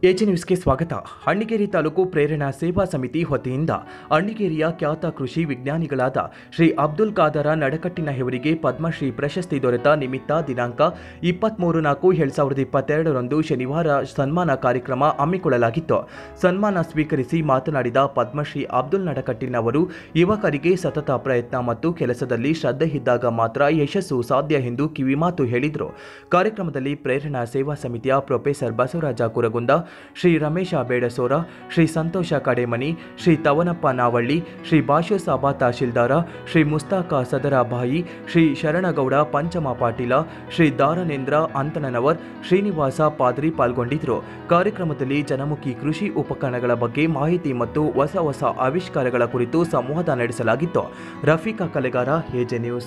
AG ನ್ಯೂಸ್ಗೆ ಸ್ವಾಗತ ಅಣ್ಣಿಗೇರಿ ತಾಲೂಕು ಪ್ರೇರಣಾ ಸೇವಾ ಸಮಿತಿ ವತಿಯಿಂದ ಅಣ್ಣಿಗೇರಿಯ ಖ್ಯಾತ ಕೃಷಿ ವಿಜ್ಞಾನಿಗಳಾದ ಶ್ರೀ ಅಬ್ದುಲ್ ಖಾದರ ನಡಕಟ್ಟಿನ ಹೆವರಿಗೆ ಪದ್ಮಶ್ರೀ ಪ್ರಶಸ್ತಿ ದೊರೆತ ನಿಮಿತ್ತ ದಿನಾಂಕ ಇಪ್ಪತ್ಮೂರು ನಾಲ್ಕು ಎರಡ್ ಸಾವಿರದ ಇಪ್ಪತ್ತೆರಡರಂದು ಶನಿವಾರ ಸನ್ಮಾನ ಕಾರ್ಯಕ್ರಮ ಹಮ್ಮಿಕೊಳ್ಳಲಾಗಿತ್ತು ಸನ್ಮಾನ ಸ್ವೀಕರಿಸಿ ಮಾತನಾಡಿದ ಪದ್ಮಶ್ರೀ ಅಬ್ದುಲ್ ನಡಕಟ್ಟಿನವರು ಯುವಕರಿಗೆ ಸತತ ಪ್ರಯತ್ನ ಮತ್ತು ಕೆಲಸದಲ್ಲಿ ಶ್ರದ್ಧೆ ಇದ್ದಾಗ ಮಾತ್ರ ಯಶಸ್ಸು ಸಾಧ್ಯ ಎಂದು ಕಿವಿಮಾತು ಹೇಳಿದರು ಕಾರ್ಯಕ್ರಮದಲ್ಲಿ ಪ್ರೇರಣಾ ಸೇವಾ ಸಮಿತಿಯ ಪ್ರೊಫೆಸರ್ ಬಸವರಾಜ ಕುರಗುಂದ ಶ್ರೀ ರಮೇಶ ಬೇಡಸೋರ ಶ್ರೀ ಸಂತೋಷ ಕಡೆಮನಿ ಶ್ರೀ ತವನಪ್ಪ ನಾವಳ್ಳಿ ಶ್ರೀ ಭಾಷಸಾಬಾ ತಹಶೀಲ್ದಾರ ಶ್ರೀ ಮುಸ್ತಾಕ ಸದರಾಬಾಯಿ ಶ್ರೀ ಶರಣಗೌಡ ಪಂಚಮ ಪಾಟೀಲ ಶ್ರೀ ದಾರನೇಂದ್ರ ಅಂತನನವರ್ ಶ್ರೀನಿವಾಸ ಪಾದ್ರಿ ಪಾಲ್ಗೊಂಡಿದ್ದರು ಕಾರ್ಯಕ್ರಮದಲ್ಲಿ ಜನಮುಖಿ ಕೃಷಿ ಉಪಕರಣಗಳ ಬಗ್ಗೆ ಮಾಹಿತಿ ಮತ್ತು ಹೊಸ ಹೊಸ ಆವಿಷ್ಕಾರಗಳ ಕುರಿತು ಸಂವಾದ ನಡೆಸಲಾಗಿತ್ತು ರಫೀಕಾ ಕಲೆಗಾರ ಎಜೆ ನ್ಯೂಸ್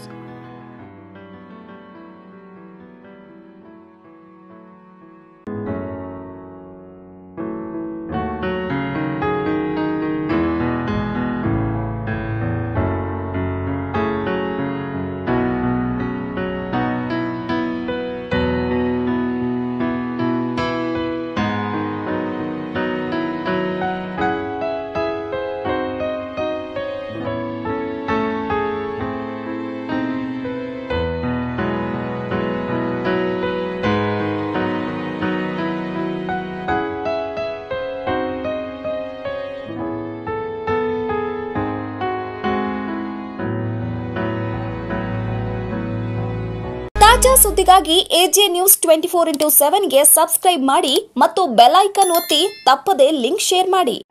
ತಾಜಾ ಸುದ್ದಿಗಾಗಿ AJ news twenty four into ಸೆವೆನ್ಗೆ ಸಬ್ಸ್ಕ್ರೈಬ್ ಮಾಡಿ ಮತ್ತು ಬೆಲ್ ಐಕನ್ ಒತ್ತಿ ತಪ್ಪದೇ ಲಿಂಕ್ ಶೇರ್ ಮಾಡಿ